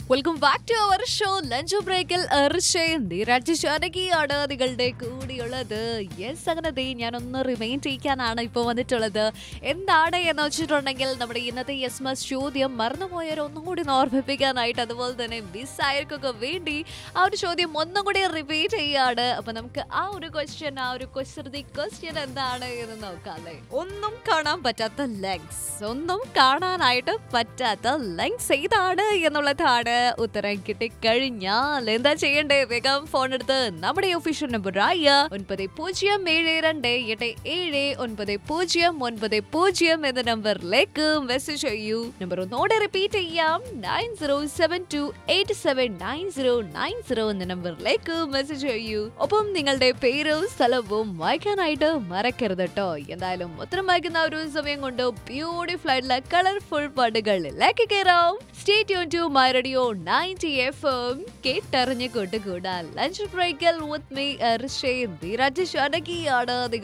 welcome back to our show lunch ബ്രേക്കിൽ എർഷയും നീരാജ് ശാനകിയാണ് നിങ്ങളുടെ കൂടിയുള്ളത് യെസ് അങ്ങനെ ദേ ഞാനൊന്ന് റിമൈൻ ചെയ്യിക്കാനാണ് ഇപ്പോൾ വന്നിട്ടുള്ളത് എന്താണ് എന്ന് വെച്ചിട്ടുണ്ടെങ്കിൽ നമ്മുടെ ഇന്നത്തെ യെസ് മസ് ചോദ്യം മറന്നുപോയവർ ഒന്നും കൂടി ഒന്ന് ഓർമ്മിപ്പിക്കാനായിട്ട് അതുപോലെ തന്നെ മിസ്സായവർക്കൊക്കെ വേണ്ടി ആ ഒരു ചോദ്യം ഒന്നും കൂടി റിപ്പീറ്റ് ചെയ്യാണ് അപ്പൊ നമുക്ക് ആ ഒരു ക്വസ്റ്റ്യൻ ആ ഒരു ക്വസ്റ്റ്യൻ ക്വസ്റ്റ്യൻ എന്താണ് എന്ന് നോക്കാം അല്ലേ ഒന്നും കാണാൻ പറ്റാത്ത ലെങ്സ് ഒന്നും കാണാനായിട്ട് പറ്റാത്ത ലെങ്സ് ഏതാണ് എന്നുള്ളതാണ് ഉത്തരം കിട്ടിക്കഴിഞ്ഞാൽ എന്താ ചെയ്യണ്ടേ വേഗം ഫോൺ എടുത്ത് നമ്മുടെ ഒഫീഷ്യൽ നമ്പറായ ഒൻപത് പൂജ്യം ഏഴ് രണ്ട് എട്ട് ഏഴ് ഒൻപത് പൂജ്യം ഒൻപത് പൂജ്യം എന്ന നമ്പറിലേക്ക് മെസ്സേജ് ചെയ്യൂ നമ്പർ ഒന്നോടെ റിപ്പീറ്റ് ചെയ്യാം nine zero seven two eight seven nine zero nine zero എന്ന നമ്പറിലേക്ക് മെസ്സേജ് ചെയ്യൂ ഒപ്പം നിങ്ങളുടെ പേരും സ്ഥലവും വായിക്കാനായിട്ട് മറക്കരുത് കേട്ടോ എന്തായാലും ഉത്തരം വായിക്കുന്ന ഒരു സമയം കൊണ്ട് ബ്യൂട്ടിഫുൾ ആയിട്ടുള്ള കളർഫുൾ പാട്ടുകളിലേക്ക് കയറാം stay tune to my radio ninety F M കേട്ടറിഞ്ഞ് കൊണ്ടുകൂടാ ലഞ്ച് ബ്രേക്കൽ വിത്ത് മീ ഋഷേ ധീരാജ് ഷാനകിയാണ്